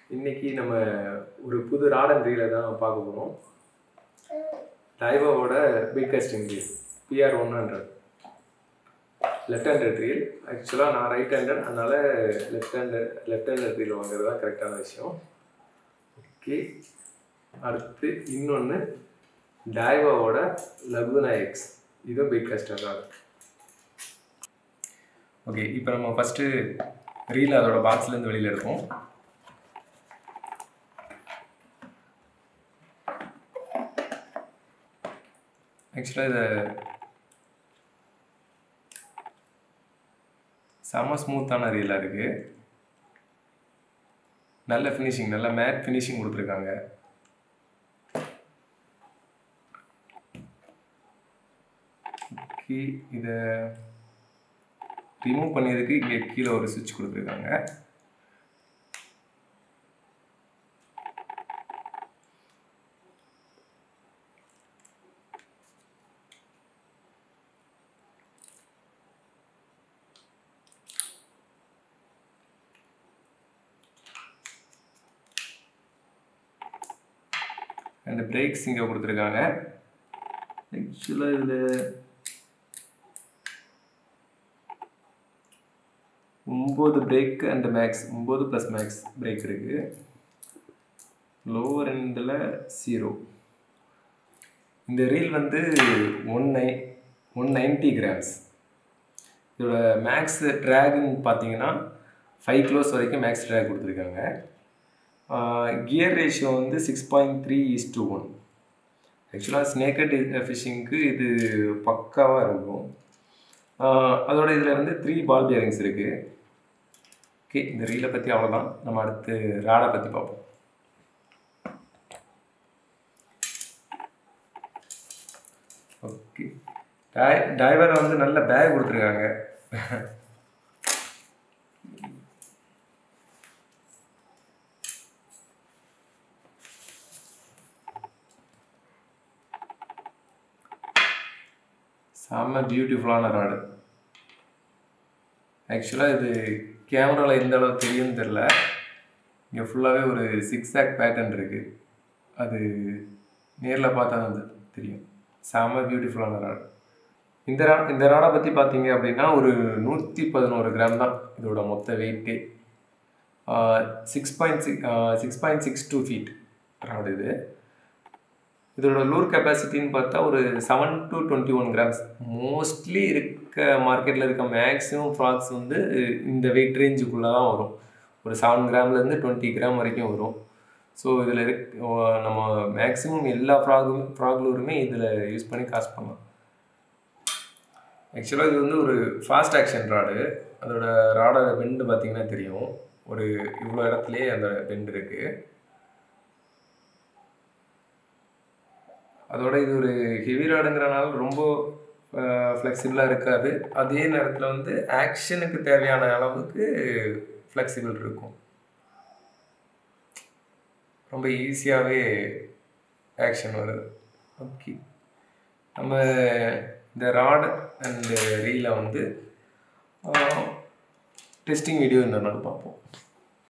இன்னைக்கு நம்ம ஒரு புது ராடன் ரீலை தான் பார்க்க போகிறோம் டைவாவோட big casting reel PR one hundred left handed reel ஆக்சுவலாக நான் ரைட் ஹேண்டட் அதனால left handed left handed reel வாங்குறது தான் கரெக்டான விஷயம் ஓகே அடுத்து இன்னொன்று டைவாவோட லகுனா எக்ஸ் இதுவும் பிக் கஸ்டர் தான் ஓகே இப்போ நம்ம ஃபஸ்ட்டு ரீல் அதோட பாக்ஸ்லேருந்து வெளியில் எடுப்போம் ஆக்சுவலாக இதை செம்ம ஸ்மூத்தான ரீலாக இருக்குது நல்ல ஃபினிஷிங் நல்ல மேட் ஃபினிஷிங் கொடுத்துருக்காங்க ஓகே இதை ரிமூவ் பண்ணியதுக்கு இங்கே கீழே ஒரு சுவிட்ச் கொடுத்துருக்காங்க அண்ட் பிரேக்ஸ் இங்கே கொடுத்துருக்காங்க ஆக்சுவலாக இதில் ஒம்பது பிரேக் அண்ட் மேக்ஸ் ஒம்பது ப்ளஸ் மேக்ஸ் பிரேக் இருக்குது லோவர் எண்டில் ஜீரோ இந்த ரீல் வந்து one nine one ninety grams இதோட மேக்ஸ் ட்ராகுன்னு பார்த்தீங்கன்னா ஃபைவ் கிலோஸ் வரைக்கும் மேக்ஸ் ட்ராக் கொடுத்துருக்காங்க கியர் ரேஷியோ வந்து six point three is to one ஆக்சுவலாக ஸ்னேக்கட் ஃபிஷ்ஷிங்க்கு இது பக்காவாக இருக்கும் அதோட இதில் வந்து த்ரீ பால் பியரிங்ஸ் இருக்குது ஓகே இந்த ரீலை பற்றி அவ்வளோதான் நம்ம அடுத்து ராடை பற்றி பார்ப்போம் ஓகே டை டைவரை வந்து நல்ல பேக் கொடுத்துருக்காங்க செம்ம பியூட்டிஃபுல்லான ராடு ஆக்சுவலாக இது கேமராவில் எந்த அளவு தெரியும்னு தெரில இங்கே ஃபுல்லாகவே ஒரு சிக்ஸ் ஆக் பேட்டர்ன் இருக்குது அது நேரில் பார்த்தா வந்து தெரியும் செம்ம பியூட்டிஃபுல்லான ராடு இந்த ரா இந்த ராடை பற்றி பார்த்தீங்க அப்படின்னா ஒரு நூற்றி பதினோரு கிராம் தான் இதோட மொத்த வெயிட்டே six point six six point six two feet rod இது இதோட லூர் கெப்பாசிட்டின்னு பார்த்தா ஒரு seven to twenty one grams mostly இருக்க மார்க்கெட்டில் இருக்க மேக்ஸிமம் ஃப்ராக்ஸ் வந்து இந்த வெயிட் ரேஞ்சுக்குள்ளே தான் வரும் ஒரு செவன் கிராம்லேருந்து டுவெண்ட்டி கிராம் வரைக்கும் வரும் ஸோ இதில் இருக் நம்ம மேக்ஸிமம் எல்லா ஃப்ராகும் ஃப்ராக் லூருமே இதில் யூஸ் பண்ணி காசு பண்ணலாம் ஆக்சுவலாக இது வந்து ஒரு ஃபாஸ்ட் ஆக்ஷன் ராடு அதோட ராடோட பெண்டு பார்த்தீங்கன்னா தெரியும் ஒரு இவ்வளோ இடத்துலையே அந்த பெண்டு இருக்குது அதோட இது ஒரு ஹெவி ராடுங்கிறனால ரொம்ப ஃப்ளெக்சிபிளாக இருக்காது அதே நேரத்தில் வந்து ஆக்ஷனுக்கு தேவையான அளவுக்கு ஃப்ளெக்சிபிள் இருக்கும் ரொம்ப ஈஸியாகவே ஆக்ஷன் வருது ஓகே நம்ம இந்த ராட் அண்ட் ரீலை வந்து டெஸ்டிங் வீடியோ இந்த நாள் பார்ப்போம்